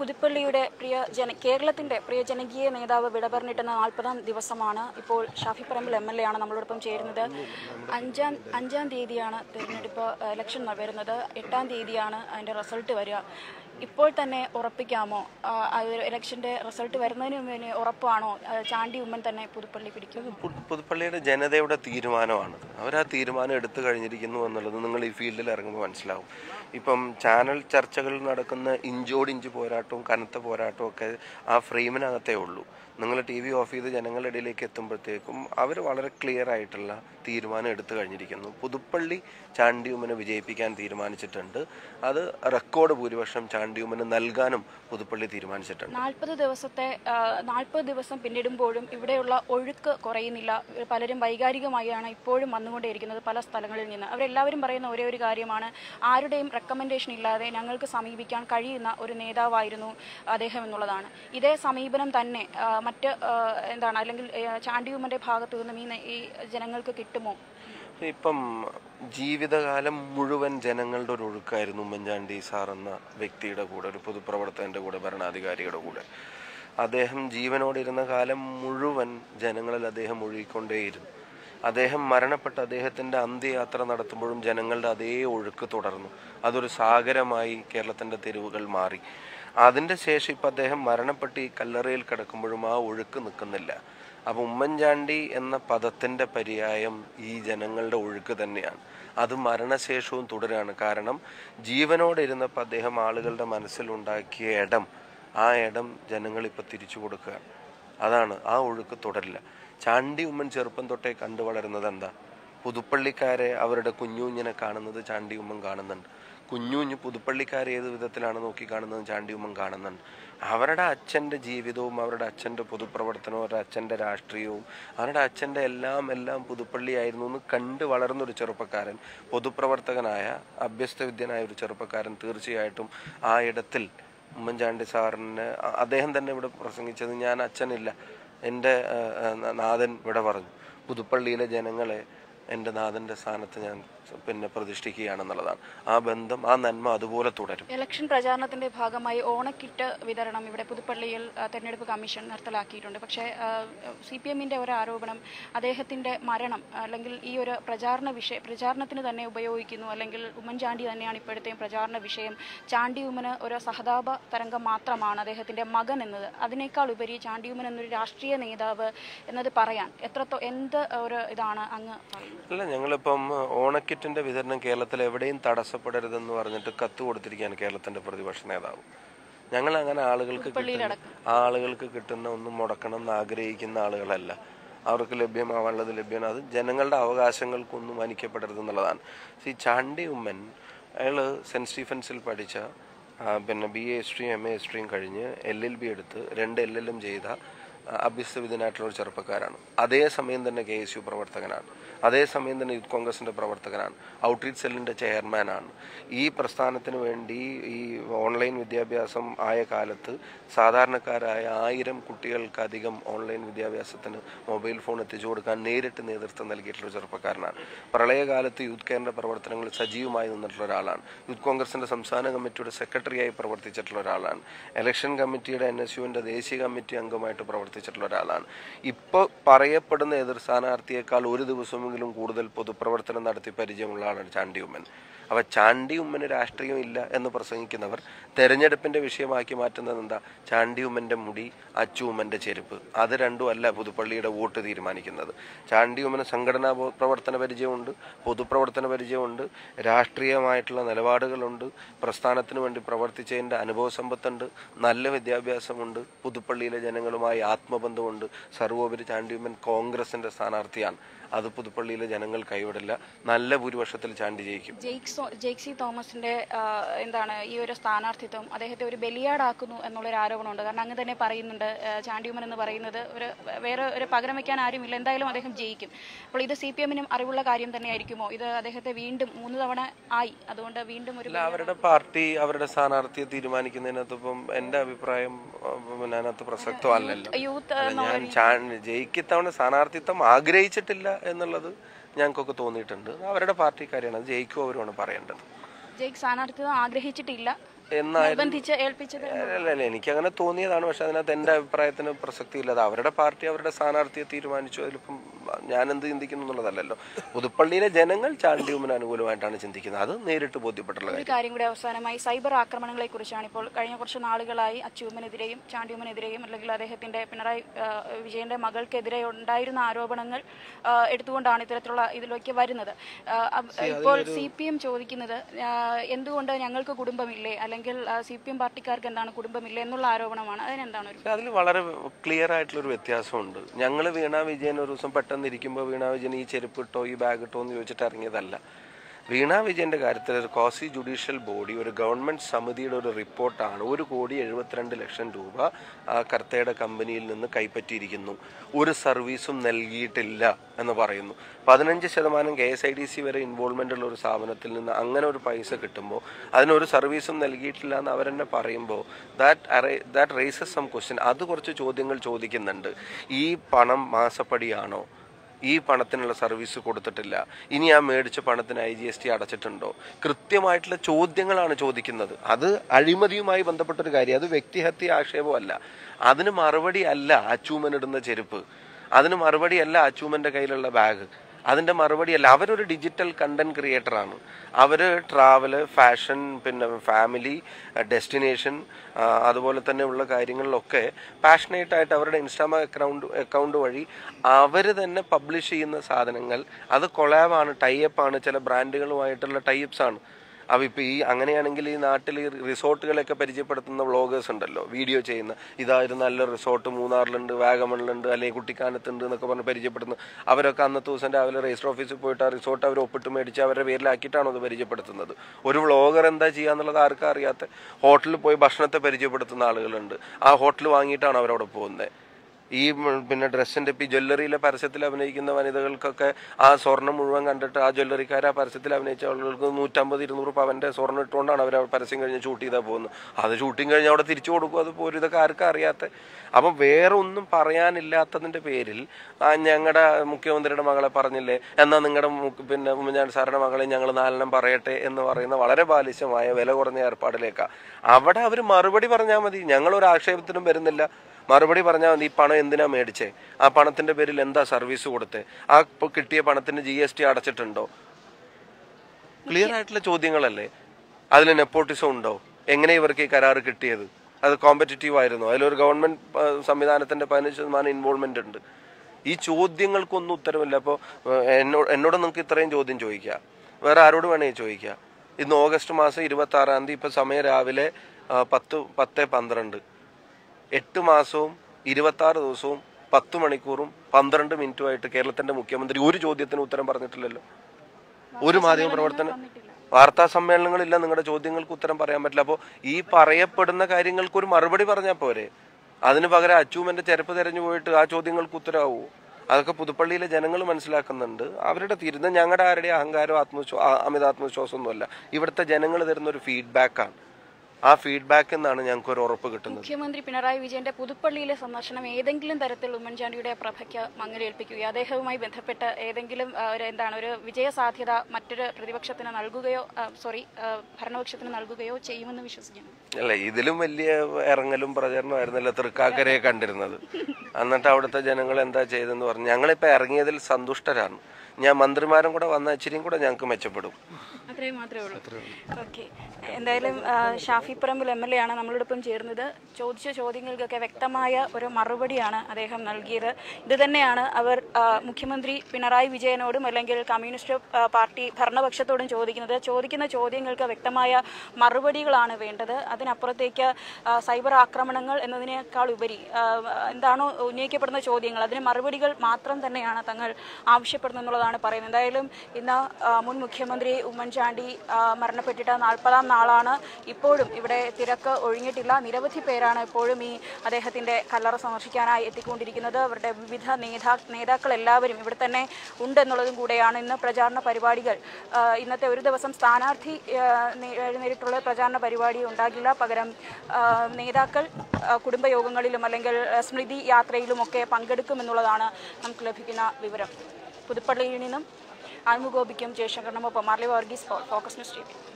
പുതുപ്പള്ളിയുടെ പ്രിയ ജന കേരളത്തിന്റെ പ്രിയ ജനകീയ നേതാവ് വിട പറഞ്ഞിട്ടുന്ന നാൽപ്പതാം ദിവസമാണ് ഇപ്പോൾ Shafi Parambil M L A ആണ് നമ്മളോടൊപ്പം ചേരുന്നത് അഞ്ചാം അഞ്ചാം തീയതിയാണ് തിരഞ്ഞെടുപ്പ് ഇലക്ഷൻ വരുന്നത് എട്ടാം തീയതിയാണ് അതിന്റെ റിസൾട്ട് വരിക ഇപ്പോൾ തന്നെ ഉറപ്പിക്കാമോ ആ, ആ ഒരു ഇലക്ഷന്റെ റിസൾട്ട് വരുന്നതിന് മുമ്പ് തന്നെ ഉറപ്പാണോ ആ, ചാണ്ടി ഉമ്മൻ തന്നെ പുതുപ്പള്ളി പിടിക്കും പു- പുതുപ്പള്ളിയുടെ ജനതയുടെ തീരുമാനമാണ് അവർ ആ തീരുമാനം എടുത്തു കഴിഞ്ഞിരിക്കുന്നു എന്നുള്ളത് നിങ്ങൾ ഈ ഫീൽഡിൽ ഇറങ്ങുമ്പോൾ മനസ്സിലാവും ഇപ്പം ചാനൽ ചർച്ചകൾ നടക്കുന്ന ഇഞ്ചോടിഞ്ച് പോരാട്ടവും കനത്ത പോരാട്ടവും ഒക്കെ ആ ഫ്രെയിമിനകത്തേ ഉള്ളൂ നിങ്ങൾ ടി വി ഓഫ് ചെയ്ത് ജനങ്ങളുടെ ഇടയിലേക്ക് എത്തുമ്പോഴത്തേക്കും അവർ വളരെ ക്ലിയർ ആയിട്ടുള്ള തീരുമാനം എടുത്തു കഴിഞ്ഞിരിക്കുന്നു പുതുപ്പള്ളി ചാണ്ടിയുമ്മനെ വിജയിപ്പിക്കാൻ തീരുമാനിച്ചിട്ടുണ്ട് അത് റെക്കോർഡ് ഭൂരിപക്ഷം ചാണ്ടിയുമ്മന് നൽകാനും പുതുപ്പള്ളി തീരുമാനിച്ചിട്ടുണ്ട് നാൽപ്പത് ദിവസത്തെ നാൽപ്പത് ദിവസം പിന്നിടുമ്പോഴും ഇവിടെയുള്ള ഒഴുക്ക് കുറയുന്നില്ല പലരും വൈകാരികമായാണ് ഇപ്പോഴും വന്നുകൊണ്ടേയിരിക്കുന്നത് പല സ്ഥലങ്ങളിൽ നിന്ന് അവരെല്ലാവരും പറയുന്ന ഒരേ ഒരു കാര്യമാണ് ആരുടെയും റെക്കമെൻഡേഷൻ ഇല്ലാതെ ഞങ്ങൾക്ക് സമീപിക്കാൻ കഴിയുന്ന ഒരു നേതാവായിരുന്നു അദ്ദേഹം എന്നുള്ളതാണ് ഇതേ സമീപനം തന്നെ ആ, മറ്റ് ആ, എന്താണ് അല്ലെങ്കിൽ ആ, ചാണ്ടിയുമ്മന്റെ ഭാഗത്തു നിന്നും ഈ നേ- ഈ ജനങ്ങൾക്ക് കിട്ടുമോ ഇപ്പം ജീവിതകാലം മുഴുവൻ ജനങ്ങളുടെ ഒരു ഒഴുക്കായിരുന്നു ഉമ്മൻചാണ്ടി സാർ എന്ന വ്യക്തിയുടെ കൂടെ ഒരു പൊതുപ്രവർത്തകന്റെ കൂടെ ഭരണാധികാരിയുടെ കൂടെ അദ്ദേഹം ജീവനോടിരുന്ന കാലം മുഴുവൻ ജനങ്ങളിൽ അദ്ദേഹം ഒഴുകിക്കൊണ്ടേയിരുന്നു അദ്ദേഹം മരണപ്പെട്ട അദ്ദേഹത്തിന്റെ അന്ത്യയാത്ര നടത്തുമ്പോഴും ജനങ്ങളുടെ അതേ ഒഴുക്ക് തുടർന്നു അതൊരു സാഗരമായി കേരളത്തിന്റെ തെരുവുകൾ മാറി അതിന്റെ ശേഷം ഇപ്പം അദ്ദേഹം മരണപ്പെട്ട് ഈ കല്ലറയിൽ കിടക്കുമ്പോഴും ആ ഒഴുക്ക് നിൽക്കുന്നില്ല അപ്പൊ ഉമ്മൻചാണ്ടി എന്ന പദത്തിന്റെ പര്യായം ഈ ജനങ്ങളുടെ ഒഴുക്ക് തന്നെയാണ് അത് മരണശേഷവും തുടരുകയാണ് കാരണം ജീവനോടെ ഇരുന്നപ്പോൾ അദ്ദേഹം ആളുകളുടെ മനസ്സിലുണ്ടാക്കിയ ഇടം ആ ഇടം ജനങ്ങൾ ഇപ്പൊ തിരിച്ചു കൊടുക്കുകയാണ് അതാണ് ആ ഒഴുക്ക് തുടരില്ല ചാണ്ടി ഉമ്മൻ ചെറുപ്പം തൊട്ടേ കണ്ടു വളരുന്നത് എന്താ പുതുപ്പള്ളിക്കാരെ അവരുടെ കുഞ്ഞുഞ്ഞിനെ കാണുന്നത് ചാണ്ടി ഉമ്മൻ കാണുന്നുണ്ട് കുഞ്ഞുഞ്ഞ് പുതുപ്പള്ളിക്കാരെ ഏത് വിധത്തിലാണ് നോക്കി കാണുന്നത് ചാണ്ടി ഉമ്മൻ കാണുന്നുണ്ട് അവരുടെ അച്ഛൻ്റെ ജീവിതവും അവരുടെ അച്ഛൻ്റെ പൊതുപ്രവർത്തനവും അവരുടെ അച്ഛൻ്റെ രാഷ്ട്രീയവും അവരുടെ അച്ഛൻ്റെ എല്ലാം എല്ലാം പുതുപ്പള്ളിയായിരുന്നു എന്ന് കണ്ട് വളർന്ന ഒരു ചെറുപ്പക്കാരൻ പൊതുപ്രവർത്തകനായ അഭ്യസ്തവിദ്യനായ ഒരു ചെറുപ്പക്കാരൻ തീർച്ചയായിട്ടും ആ ഇടത്തിൽ ഉമ്മൻചാണ്ടി സാറിന് അ- അദ്ദേഹം തന്നെ ഇവിടെ പ്രസംഗിച്ചത് ഞാൻ അച്ഛനില്ല എൻ്റെ ആ, ആ, നാഥൻ ഇവിടെ പറഞ്ഞു പുതുപ്പള്ളിയിലെ ജനങ്ങളെ എൻ്റെ നാഥൻ്റെ സ്ഥാനത്ത് ഞാൻ പിന്നെ പ്രതിഷ്ഠിക്കുകയാണെന്നുള്ളതാണ് ആ ബന്ധം ആ നന്മ അതുപോലെ തുടരും ഇലക്ഷൻ പ്രചാരണത്തിന്റെ ഭാഗമായി ഓണക്കിറ്റ് വിതരണം ഇവിടെ പുതുപ്പള്ളിയിൽ ആ, തെരഞ്ഞെടുപ്പ് കമ്മീഷൻ നിർത്തലാക്കിയിട്ടുണ്ട് പക്ഷേ സി പി എമ്മിന്റെ ഒരു ആരോപണം അദ്ദേഹത്തിന്റെ മരണം അല്ലെങ്കിൽ ഈ ഒരു പ്രചാരണ വിഷയ പ്രചാരണത്തിന് തന്നെ ഉപയോഗിക്കുന്നു അല്ലെങ്കിൽ ഉമ്മൻചാണ്ടി തന്നെയാണ് ഇപ്പോഴത്തെയും പ്രചാരണ വിഷയം ചാണ്ടി ഉമ്മന് ഒരു സഹതാപ തരംഗം മാത്രമാണ് അദ്ദേഹത്തിന്റെ മകൻ എന്നത് അതിനേക്കാൾ ഉപരി ചാണ്ടി ഉമ്മൻ എന്നൊരു രാഷ്ട്രീയ നേതാവ് എന്നത് പറയാൻ എത്രത്തോ എന്ത് ഒരു ഇതാണ് അങ്ങ് പറയുന്നത് അല്ല ഞങ്ങളിപ്പം ഓണക്കിറ്റിന്റെ വിതരണം കേരളത്തിൽ എവിടെയും തടസ്സപ്പെടരുതെന്ന് പറഞ്ഞിട്ട് കത്ത് കൊടുത്തിരിക്കുകയാണ് കേരളത്തിന്റെ പ്രതിപക്ഷ നേതാവ് ഞങ്ങൾ അങ്ങനെ ആളുകൾക്ക് കിട്ടുന്ന ആളുകൾക്ക് കിട്ടുന്ന ഒന്നും മുടക്കണം എന്ന് ആഗ്രഹിക്കുന്ന ആളുകളല്ല അവർക്ക് ലഭ്യമാവാനുള്ളത് ലഭ്യമാണ് അത് ജനങ്ങളുടെ അവകാശങ്ങൾക്കൊന്നും മാനിക്കപ്പെടരുത് എന്നുള്ളതാണ് ഈ ചാണ്ടി ഉമ്മൻ അയാൾ സെൻറ്റ് സ്റ്റീഫൻസിൽ പഠിച്ച ആ, പിന്നെ ബി എ ഹിസ്റ്ററിയും എം എ ഹിസ്റ്ററിയും കഴിഞ്ഞ് എൽ എൽ ബി എടുത്ത് രണ്ട് എൽ എല്ലും ചെയ്ത അഭ്യസ്തവിധനായിട്ടുള്ള ഒരു ചെറുപ്പക്കാരാണ് അതേസമയം തന്നെ കെ എസ് യു പ്രവർത്തകനാണ് അതേസമയം തന്നെ യൂത്ത് കോൺഗ്രസിന്റെ പ്രവർത്തകനാണ് ഔട്ട്റീച്ച് സെല്ലിന്റെ ചെയർമാനാണ് ഈ പ്രസ്ഥാനത്തിന് വേണ്ടി ഈ ഓൺലൈൻ വിദ്യാഭ്യാസം ആയ കാലത്ത് സാധാരണക്കാരായ ആയിരം കുട്ടികൾക്കധികം ഓൺലൈൻ വിദ്യാഭ്യാസത്തിന് മൊബൈൽ ഫോൺ എത്തിച്ചു കൊടുക്കാൻ നേരിട്ട് നേതൃത്വം നൽകിയിട്ടുള്ള ഒരു ചെറുപ്പക്കാരനാണ് പ്രളയകാലത്ത് യൂത്ത് കെയറിന്റെ പ്രവർത്തനങ്ങൾ സജീവമായി നിന്നിട്ടുള്ള ഒരാളാണ് യൂത്ത് കോൺഗ്രസിന്റെ സംസ്ഥാന കമ്മിറ്റിയുടെ സെക്രട്ടറിയായി പ്രവർത്തിച്ചിട്ടുള്ള ഒരാളാണ് ഇലക്ഷൻ കമ്മിറ്റിയുടെ എൻ എസ് യുവിന്റെ ദേശീയ കമ്മിറ്റി അംഗമായിട്ട് പ്രവർത്തിച്ചിട്ടുള്ള ഒരാളാണ് ഇപ്പോൾ പറയപ്പെടുന്ന എതിർ സ്ഥാനാർത്ഥിയേക്കാൾ ഒരു ദിവസമെങ്കിലും കൂടുതൽ പൊതുപ്രവർത്തനം നടത്തി പരിചയമുള്ള ആളാണ് ചാണ്ടി ഉമ്മൻ അവ ചാണ്ടി ഉമ്മന് രാഷ്ട്രീയം ഇല്ല എന്ന് പ്രസംഗിക്കുന്നവർ തെരഞ്ഞെടുപ്പിന്റെ വിഷയമാക്കി മാറ്റുന്നത് എന്താ ചാണ്ടി ഉമ്മന്റെ മുടി അച്ചു ഉമ്മന്റെ ചെരുപ്പ് അത് രണ്ടും അല്ല പുതുപ്പള്ളിയുടെ വോട്ട് തീരുമാനിക്കുന്നത് ചാണ്ടി ഉമ്മന് സംഘടനാ ബോ- പ്രവർത്തന പരിചയമുണ്ട് പൊതുപ്രവർത്തന പരിചയമുണ്ട് രാഷ്ട്രീയമായിട്ടുള്ള നിലപാടുകളുണ്ട് പ്രസ്ഥാനത്തിന് വേണ്ടി പ്രവർത്തിച്ചതിന്റെ അനുഭവ സമ്പത്തുണ്ട് നല്ല വിദ്യാഭ്യാസമുണ്ട് പുതുപ്പള്ളിയിലെ ജനങ്ങളുമായി ആത്മബന്ധമുണ്ട് സർവോപരി ചാണ്ടി ഉമ്മൻ കോൺഗ്രസിന്റെ സ്ഥാനാർത്ഥിയാണ് അത് പുതുപ്പള്ളിയിലെ ജനങ്ങൾ കൈവിടില്ല നല്ല ഭൂരിപക്ഷത്തിൽ ചാണ്ടി ജയിക്കും ജെയ്ക്സ് ജെയ്ക്സി തോമസിന്റെ ആ, എന്താണ് ഈ ഒരു സ്ഥാനാർത്ഥിത്വം അദ്ദേഹത്തെ ഒരു ബലിയാടാക്കുന്നു എന്നുള്ളൊരു ആരോപണമുണ്ട് കാരണം അങ്ങ് തന്നെ പറയുന്നുണ്ട് ആ, ചാണ്ടിയുമ്മൻ എന്ന് പറയുന്നത് ഒരു വേറെ ഒരു പകരം വെക്കാൻ ആരുമില്ല എന്തായാലും അദ്ദേഹം ജയിക്കും അപ്പോൾ ഇത് സി പി എമ്മിനും അറിവുള്ള കാര്യം തന്നെയായിരിക്കുമോ ഇത് അദ്ദേഹത്തെ വീണ്ടും മൂന്ന് തവണ ആയി അതുകൊണ്ട് വീണ്ടും ഒരു അല്ല അവരുടെ പാർട്ടി അവരുടെ സ്ഥാനാർത്ഥിയെ തീരുമാനിക്കുന്നതിനകത്ത് ഇപ്പം എന്റെ അഭിപ്രായം ആ, പിന്നെ അതിനകത്ത് പ്രസക്തമല്ലല്ലോ യൂത്ത് അല്ല, ഞാൻ ചാ- ജയിക്കത്തവണ സ്ഥാനാർത്ഥിത്വം ആഗ്രഹിച്ചിട്ടില്ല എന്നുള്ളത് ഞങ്ങൾക്കൊക്കെ തോന്നിയിട്ടുണ്ട് അവരുടെ പാർട്ടി കാര്യമാണ് അത് ജയിക്കും അവരുമാണ് പറയേണ്ടത് ജയിക്ക് സ്ഥാനാർത്ഥിത്വം ആഗ്രഹിച്ചിട്ടില്ല എന്നായിരുന്നു നിർബന്ധിച്ച് ഏൽപ്പിച്ചത് അല്ല അല്ല എനിക്ക് അങ്ങനെ തോന്നിയതാണ് പക്ഷെ അതിനകത്ത് എൻ്റെ അഭിപ്രായത്തിന് പ്രസക്തി ഇല്ല അത് അവരുടെ പാർട്ടി അവരുടെ സ്ഥാനാർത്ഥിയെ തീരുമാനിച്ചു അതിലിപ്പം ഞാൻ എന്ത് ചിന്തിക്കുന്നു എന്നുള്ളതല്ലല്ലോ പുതുപ്പള്ളിയിലെ ജനങ്ങൾ ചാണ്ടിയുമിന് അനുകൂലമായിട്ടാണ് ചിന്തിക്കുന്നത് അത് നേരിട്ട് ബോധ്യപ്പെട്ടുള്ള ഒരു കാര്യം കാര്യം കൂടി അവസാനമായി സൈബർ ആക്രമണങ്ങളെ കുറിച്ചാണ് ഇപ്പോൾ കഴിഞ്ഞ കുറച്ച് നാളുകളായി അച്ചൂമ്മനെതിരെയും ചാണ്ടിയുമ്മനെതിരെയും അല്ലെങ്കിൽ അദ്ദേഹത്തിന്റെ പിണറായി ആ, വിജയന്റെ മകൾക്കെതിരെ ഉണ്ടായിരുന്ന ആരോപണങ്ങൾ ആ, എടുത്തുകൊണ്ടാണ് ഇത്തരത്തിലുള്ള ഇതിലേക്ക് വരുന്നത് ആ, അബ്- ഇപ്പോൾ സി പി എം ചോദിക്കുന്നത് ആ, എന്തുകൊണ്ട് ഞങ്ങൾക്ക് കുടുംബമില്ലേ അല്ലെങ്കിൽ സി പി എം പാർട്ടിക്കാർക്ക് എന്താണ് കുടുംബമില്ലേ എന്നുള്ള ആരോപണമാണ് അതിനെന്താണ് ഒരു പക്ഷെ അതിൽ വളരെ ക്ലിയർ ആയിട്ടുള്ളൊരു വ്യത്യാസമുണ്ട് ഞങ്ങൾ വീണ വിജയൻ ഒരു ദിവസം പെട്ടെന്ന് ഇരിക്കുമ്പോൾ വീണ വിജയൻ ഈ ചെരുപ്പ് ഇട്ടോ ഈ ബാഗ് ഇട്ടോ എന്ന് ചോദിച്ചിട്ട് ഇറങ്ങിയതല്ല വീണ വിജയന്റെ കാര്യത്തിൽ ഒരു കോസി ജുഡീഷ്യൽ ബോഡി ഒരു ഗവൺമെന്റ് സമിതിയുടെ ഒരു റിപ്പോർട്ടാണ് ഒരു കോടി എഴുപത്തിരണ്ട് ലക്ഷം രൂപ ആ കർത്തയുടെ കമ്പനിയിൽ നിന്ന് കൈപ്പറ്റിയിരിക്കുന്നു ഒരു സർവീസും നൽകിയിട്ടില്ല എന്ന് പറയുന്നു പതിനഞ്ച് ശതമാനം K S I D C വരെ ഇൻവോൾവ്മെന്റ് ഉള്ള ഒരു സ്ഥാപനത്തിൽ നിന്ന് അങ്ങനെ ഒരു പൈസ കിട്ടുമ്പോൾ അതിനൊരു സർവീസും നൽകിയിട്ടില്ല എന്ന് അവരെന്നെ പറയുമ്പോൾ that that raises some question അത് കുറച്ച് ചോദ്യങ്ങൾ ചോദിക്കുന്നുണ്ട് ഈ പണം മാസപ്പടിയാണോ ഈ പണത്തിനുള്ള സർവീസ് കൊടുത്തിട്ടില്ല ഇനി ആ മേടിച്ച പണത്തിന് ഐ ജി എസ് ടി അടച്ചിട്ടുണ്ടോ കൃത്യമായിട്ടുള്ള ചോദ്യങ്ങളാണ് ചോദിക്കുന്നത് അത് അഴിമതിയുമായി ബന്ധപ്പെട്ടൊരു കാര്യം അത് വ്യക്തിഹത്യ ആക്ഷേപമല്ല അതിന് മറുപടി അല്ല അച്ചൂമനിടുന്ന ചെരുപ്പ് അതിന് മറുപടി അല്ല അച്ചൂമന്റെ കയ്യിലുള്ള ബാഗ് അതിന്റെ മറുപടിയല്ല അവരൊരു ഡിജിറ്റൽ കണ്ടന്റ് ക്രിയേറ്റർ ആണ് അവര് ട്രാവല് ഫാഷൻ പിന്നെ ഫാമിലി ഡെസ്റ്റിനേഷൻ അതുപോലെ തന്നെ ഉള്ള കാര്യങ്ങളിലൊക്കെ പാഷനേറ്റ് ആയിട്ട് അവരുടെ ഇൻസ്റ്റാഗ്രാം അക്കൗണ്ട് അക്കൗണ്ട് വഴി അവർ തന്നെ പബ്ലിഷ് ചെയ്യുന്ന സാധനങ്ങൾ അത് കൊളാബാണ് ടൈപ്പാണ് ചില ബ്രാൻഡുകളുമായിട്ടുള്ള ടൈപ്സ് ആണ് അപ്പോൾ ഇപ്പോൾ ഈ അങ്ങനെയാണെങ്കിൽ ഈ നാട്ടിൽ ഈ റിസോർട്ടുകളൊക്കെ പരിചയപ്പെടുത്തുന്ന വ്ളോഗേഴ്സ് ഉണ്ടല്ലോ വീഡിയോ ചെയ്യുന്ന ഇതായിരുന്നു നല്ല റിസോർട്ട് മൂന്നാറിലുണ്ട് വാഗമണിലുണ്ട് അല്ലെങ്കിൽ കുട്ടിക്കാനത്തുണ്ട് എന്നൊക്കെ പറഞ്ഞ് പരിചയപ്പെടുന്നു അവരൊക്കെ അന്നത്തെ ദിവസം രാവിലെ രജിസ്റ്റർ ഓഫീസിൽ പോയിട്ട് ആ റിസോർട്ട് അവർ ഒപ്പിട്ട് മേടിച്ച് അവരുടെ പേരിലാക്കിയിട്ടാണോ അത് പരിചയപ്പെടുത്തുന്നത് ഒരു വ്ളോഗർ എന്താ ചെയ്യാന്നുള്ളത് ആർക്കും അറിയാത്ത ഹോട്ടലിൽ പോയി ഭക്ഷണത്തെ പരിചയപ്പെടുത്തുന്ന ആളുകളുണ്ട് ആ ഹോട്ടൽ വാങ്ങിയിട്ടാണ് അവരവിടെ പോകുന്നത് ഈ ഉം, പിന്നെ ഡ്രസ്സിന്റെ ഇപ്പം ഈ ജ്വല്ലറിയിലെ പരസ്യത്തിൽ അഭിനയിക്കുന്ന വനിതകൾക്കൊക്കെ ആ സ്വർണം മുഴുവൻ കണ്ടിട്ട് ആ ജ്വല്ലറിക്കാർ ആ പരസ്യത്തിൽ അഭിനയിച്ച ആളുകൾക്ക് നൂറ്റമ്പത് ഇരുന്നൂറ് പവന്റെ സ്വർണ്ണം ഇട്ടുകൊണ്ടാണ് അവർ പരസ്യം കഴിഞ്ഞ് ഷൂട്ട് ചെയ്താൽ പോകുന്നത് അത് ഷൂട്ടിങ് കഴിഞ്ഞ് അവിടെ തിരിച്ചു കൊടുക്കും അത് പോരും ഇതൊക്കെ ആർക്കും അറിയാത്ത അപ്പം വേറെ ഒന്നും പറയാനില്ലാത്തതിന്റെ പേരിൽ ആ ഞങ്ങളുടെ മുഖ്യമന്ത്രിയുടെ മകളെ പറഞ്ഞില്ലേ എന്നാൽ നിങ്ങളുടെ പിന്നെ ഉമ്മൻചാണ്ടി സാറിന്റെ മകളെ ഞങ്ങൾ നാലെണ്ണം പറയട്ടെ എന്ന് പറയുന്ന വളരെ ബാലിശമായ വില കുറഞ്ഞ ഏർപ്പാടിലേക്കാണ് അവിടെ അവർ മറുപടി പറഞ്ഞാൽ മതി ഞങ്ങൾ ഒരു ആക്ഷേപത്തിനും വരുന്നില്ല മറുപടി പറഞ്ഞാൽ മതി ഈ പണം എന്തിനാ മേടിച്ചേ ആ പണത്തിന്റെ പേരിൽ എന്താ സർവീസ് കൊടുത്തേ ആ ഇപ്പൊ കിട്ടിയ പണത്തിന് ജി എസ് ടി അടച്ചിട്ടുണ്ടോ ക്ലിയർ ആയിട്ടുള്ള ചോദ്യങ്ങളല്ലേ അതിൽ നെപ്പോട്ടിസം ഉണ്ടോ എങ്ങനെ ഇവർക്ക് ഈ കരാറ് കിട്ടിയത് അത് കോമ്പറ്റീറ്റീവ് ആയിരുന്നു അതിലൊരു ഗവൺമെന്റ് ആ, സംവിധാനത്തിന്റെ പതിനഞ്ച് ശതമാനം ഇൻവോൾവ്മെന്റ് ഉണ്ട് ഈ ചോദ്യങ്ങൾക്കൊന്നും ഉത്തരവില്ല അപ്പോൾ എന്നോട് എന്നോട് നിങ്ങൾക്ക് ഇത്രയും ചോദ്യം ചോദിക്കാം വേറെ ആരോട് വേണമെങ്കിൽ ചോദിക്കാം ഇന്ന് ഓഗസ്റ്റ് മാസം ഇരുപത്തി ആറാം തീയതി ഇപ്പൊ സമയം രാവിലെ ആ, പത്ത് പത്ത് പന്ത്രണ്ട് എട്ട് മാസവും ഇരുപത്തി ആറ് ദിവസവും പത്ത് മണിക്കൂറും പന്ത്രണ്ട് മിനിറ്റുമായിട്ട് കേരളത്തിന്റെ മുഖ്യമന്ത്രി ഒരു ചോദ്യത്തിന് ഉത്തരം പറഞ്ഞിട്ടില്ലല്ലോ ഒരു മാധ്യമ പ്രവർത്തനം വാർത്താ സമ്മേളനങ്ങളില്ല നിങ്ങളുടെ ചോദ്യങ്ങൾക്ക് ഉത്തരം പറയാൻ പറ്റില്ല അപ്പോൾ ഈ പറയപ്പെടുന്ന കാര്യങ്ങൾക്ക് ഒരു മറുപടി പറഞ്ഞാൽ പോരെ അതിന് പകരം അച്ചൂമന്റെ ചെരുപ്പ് തെരഞ്ഞു പോയിട്ട് ആ ചോദ്യങ്ങൾക്ക് ഉത്തരവാവൂ അതൊക്കെ പുതുപ്പള്ളിയിലെ ജനങ്ങൾ മനസ്സിലാക്കുന്നുണ്ട് അവരുടെ തീരുന്ന ഞങ്ങളുടെ ആരുടെ അഹങ്കാരം ആത്മവിശ്വാസം അമിതാത്മവിശ്വാസം ഒന്നുമല്ല ഇവിടുത്തെ ജനങ്ങൾ തരുന്ന ഒരു ഫീഡ്ബാക്കാണ് ആ ഫീഡ്ബാക്കിൽ നിന്നാണ് ഞങ്ങൾക്ക് ഒരു ഉറപ്പ് കിട്ടുന്നത് മുഖ്യമന്ത്രി പിണറായി വിജയന്റെ പുതുപ്പള്ളിയിലെ സന്ദർശനം ഏതെങ്കിലും തരത്തിൽ ഉമ്മൻചാണ്ടിയുടെ പ്രഭയ്ക്ക് മങ്ങലേൽപ്പിക്കുകയോ അദ്ദേഹവുമായി ബന്ധപ്പെട്ട് ഏതെങ്കിലും ആ, ഒരു എന്താണ് ഒരു വിജയ സാധ്യത മറ്റൊരു പ്രതിപക്ഷത്തിന് നൽകുകയോ സോറി ഭരണപക്ഷത്തിന് നൽകുകയോ ചെയ്യുമെന്ന് വിശ്വസിക്കുന്നു അല്ല ഇതിലും വലിയ ഇറങ്ങലും പ്രചരണമായിരുന്നല്ലോ തൃക്കാക്കരയെ കണ്ടിരുന്നത് എന്നിട്ട് അവിടുത്തെ ജനങ്ങൾ എന്താ ചെയ്തെന്ന് പറഞ്ഞു ഞങ്ങളിപ്പോ ഇറങ്ങിയതിൽ സന്തുഷ്ടരാണ് ഞാൻ മന്ത്രിമാരും കൂടെ വന്ന ഇച്ചിരിയും കൂടെ ഞങ്ങൾക്ക് മെച്ചപ്പെടും അത്രയും മാത്രമേ ഉള്ളൂ ഓക്കെ എന്തായാലും ആ, Shafi Parambil M L A ആണ് നമ്മളോടൊപ്പം ചേർന്നത് ചോദിച്ച ചോദ്യങ്ങൾക്കൊക്കെ വ്യക്തമായ ഒരു മറുപടിയാണ് അദ്ദേഹം നൽകിയത് ഇത് തന്നെയാണ് അവർ ആ, മുഖ്യമന്ത്രി പിണറായി വിജയനോടും അല്ലെങ്കിൽ കമ്മ്യൂണിസ്റ്റ് ആ, പാർട്ടി ഭരണപക്ഷത്തോടും ചോദിക്കുന്നത് ചോദിക്കുന്ന ചോദ്യങ്ങൾക്ക് വ്യക്തമായ മറുപടികളാണ് വേണ്ടത് അതിനപ്പുറത്തേക്ക് ആ, സൈബർ ആക്രമണങ്ങൾ എന്നതിനേക്കാൾ ഉപരി ആ, എന്താണോ ഉന്നയിക്കപ്പെടുന്ന ചോദ്യങ്ങൾ അതിന് മറുപടികൾ മാത്രം തന്നെയാണ് തങ്ങൾ ആവശ്യപ്പെടുന്നത് എന്നുള്ളതാണ് പറയുന്നത് എന്തായാലും ഇന്ന് ആ, മുൻ മുഖ്യമന്ത്രി ഉമ്മൻചാണ്ടി ആ, മരണപ്പെട്ടിട്ട് നാൽപ്പതാം നാളാണ് ഇപ്പോഴും ഇവിടെ തിരക്ക് ഒഴിഞ്ഞിട്ടില്ല നിരവധി പേരാണ് ഇപ്പോഴും ഈ അദ്ദേഹത്തിന്റെ കല്ലറ സന്ദർശിക്കാനായി എത്തിക്കൊണ്ടിരിക്കുന്നത് അവരുടെ വിവിധ നേതാ നേതാക്കൾ എല്ലാവരും ഇവിടെ തന്നെ ഉണ്ടെന്നുള്ളതും കൂടെയാണ് ഇന്ന് പ്രചാരണ പരിപാടികൾ ആ, ഇന്നത്തെ ഒരു ദിവസം സ്ഥാനാർത്ഥി ആ, നേ- നേരിട്ടുള്ള പ്രചാരണ പരിപാടി ഉണ്ടാകില്ല പകരം ആ, നേതാക്കൾ ആ, കുടുംബയോഗങ്ങളിലും അല്ലെങ്കിൽ ആ, സ്മൃതി യാത്രയിലുമൊക്കെ പങ്കെടുക്കുമെന്നുള്ളതാണ് നമുക്ക് ലഭിക്കുന്ന വിവരം പുതുപ്പള്ളിയിൽ നിന്നും ആത്മഗോപിക്കും ജയശങ്കറിനുമൊപ്പം Marly Varghese focus news T V